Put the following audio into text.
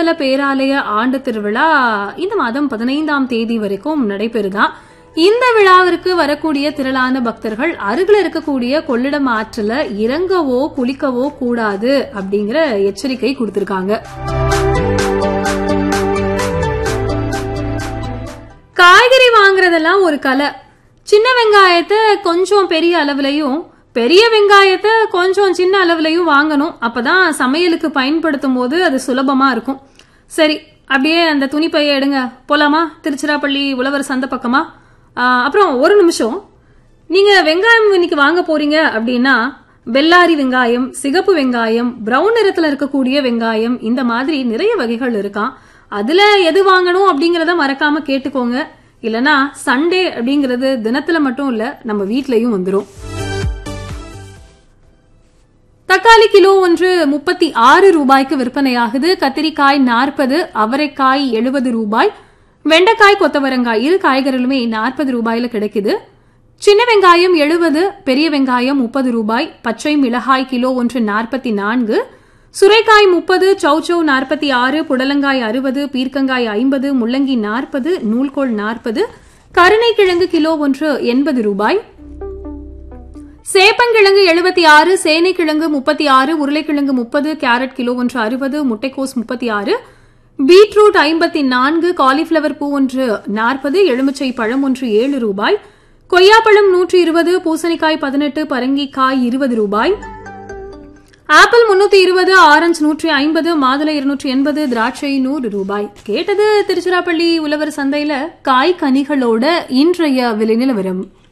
மங்கள பேராலய ஆண்டு திருவிழா இந்த மாதம் பதினைந்தாம் தேதி வரைக்கும் நடைபெறுதா இந்த விழாவிற்கு வரக்கூடிய திரளான பக்தர்கள் அருகில் இருக்கக்கூடிய கொள்ளிடம் ஆற்றுல இறங்கவோ குளிக்கவோ கூடாது அப்படிங்கிற எச்சரிக்கை கொடுத்திருக்காங்க காய்கறி வாங்குறதெல்லாம் ஒரு கலை சின்ன வெங்காயத்தை கொஞ்சம் பெரிய அளவுலயும் பெரிய வெங்காயத்தை கொஞ்சம் சின்ன அளவுலயும் வாங்கணும் அப்பதான் சமையலுக்கு பயன்படுத்தும் போது அது சுலபமா இருக்கும் சரி அப்படியே அந்த துணிப்பைய எடுங்க போலாமா திருச்சிராப்பள்ளி உழவர் சந்தை பக்கமா ஆ, அப்புறம் ஒரு நிமிஷம் நீங்க வெங்காயம் இன்னைக்கு வாங்க போறீங்க அப்படின்னா வெள்ளாரி வெங்காயம் சிகப்பு வெங்காயம் பிரவுன் நிறத்துல இருக்கக்கூடிய வெங்காயம் இந்த மாதிரி நிறைய வகைகள் இருக்காம் அதுல எது வாங்கணும் அப்படிங்கறத மறக்காம கேட்டுக்கோங்க இல்லனா சண்டே அப்படிங்கிறது தினத்துல மட்டும் இல்ல நம்ம வீட்லயும் வந்துரும் தக்காளி கிலோ ஒன்று முப்பத்தி ஆறு ரூபாய்க்கு விற்பனையாகுது கத்திரிக்காய் நாற்பது அவரைக்காய் எழுபது ரூபாய் வெண்டைக்காய் கொத்தவரங்காய் இரு காய்கறிகளுமே நாற்பது ரூபாயில கிடைக்குது சின்ன வெங்காயம் எழுபது பெரிய வெங்காயம் முப்பது ரூபாய் பச்சை மிளகாய் கிலோ ஒன்று நாற்பத்தி நான்கு சுரைக்காய் முப்பது சௌச்சௌ நாற்பத்தி ஆறு புடலங்காய் அறுபது பீர்க்கங்காய் ஐம்பது முள்ளங்கி நாற்பது நூல்கோல் நாற்பது கருணைக்கிழங்கு கிலோ ஒன்று எண்பது ரூபாய் சேப்பங்கிழங்கு எழுபத்தி ஆறு சேனைக்கிழங்கு முப்பத்தி ஆறு உருளைக்கிழங்கு முப்பது கேரட் கிலோ ஒன்று அறுபது முட்டைக்கோஸ் முப்பத்தி ஆறு பீட்ரூட் ஐம்பத்தி நான்கு காலிஃபிளவர் பூ ஒன்று நாற்பது எலுமிச்சை பழம் ஒன்று ஏழு ரூபாய் கொய்யாப்பழம் நூற்றி இருபது பூசணிக்காய் பதினெட்டு பரங்கிக்காய் இருபது ரூபாய் ஆப்பிள் முன்னூத்தி இருபது ஆரஞ்சு நூற்றி ஐம்பது மாதுளை இருநூற்றி எண்பது திராட்சை நூறு ரூபாய் கேட்டது திருச்சிராப்பள்ளி உழவர் சந்தையில காய் கனிகளோட இன்றைய விலை நிலவரம்